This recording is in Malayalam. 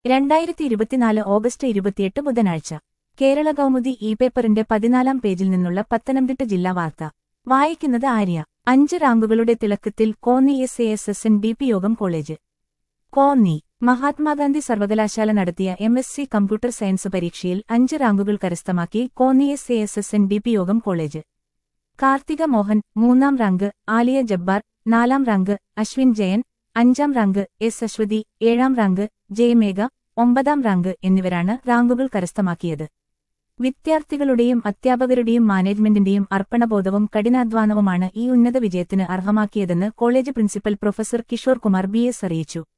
രണ്ടായിരത്തി ഇരുപത്തിനാല് ഓഗസ്റ്റ് ഇരുപത്തിയെട്ട് ബുധനാഴ്ച കേരള കൗമുദി ഇ പേപ്പറിന്റെ പതിനാലാം പേജിൽ നിന്നുള്ള പത്തനംതിട്ട ജില്ലാ വാർത്ത വായിക്കുന്നത് ആര്യ അഞ്ച് റാങ്കുകളുടെ തിളക്കത്തിൽ Konni S A S S N D P Yogam college Konni Mahatma Gandhi സർവകലാശാല നടത്തിയ M S C computer science പരീക്ഷയിൽ അഞ്ച് റാങ്കുകൾ കരസ്ഥമാക്കി Konni S A S S N D P Yogam college Karthika Mohan മൂന്നാം റാങ്ക് ആലിയ ജബ്ബാർ നാലാം റാങ്ക് അശ്വിൻ ജയൻ അഞ്ചാം റാങ്ക് എസ് അശ്വതി ഏഴാം റാങ്ക് ജയമേഘ ഒമ്പതാം റാങ്ക് എന്നിവരാണ് റാങ്കുകൾ കരസ്ഥമാക്കിയത് വിദ്യാർത്ഥികളുടെയും അധ്യാപകരുടെയും മാനേജ്മെന്റിന്റെയും അർപ്പണബോധവും കഠിനാധ്വാനവുമാണ് ഈ ഉന്നത വിജയത്തിന് അർഹമാക്കിയതെന്ന് college principal professor Kishore Kumar B S അറിയിച്ചു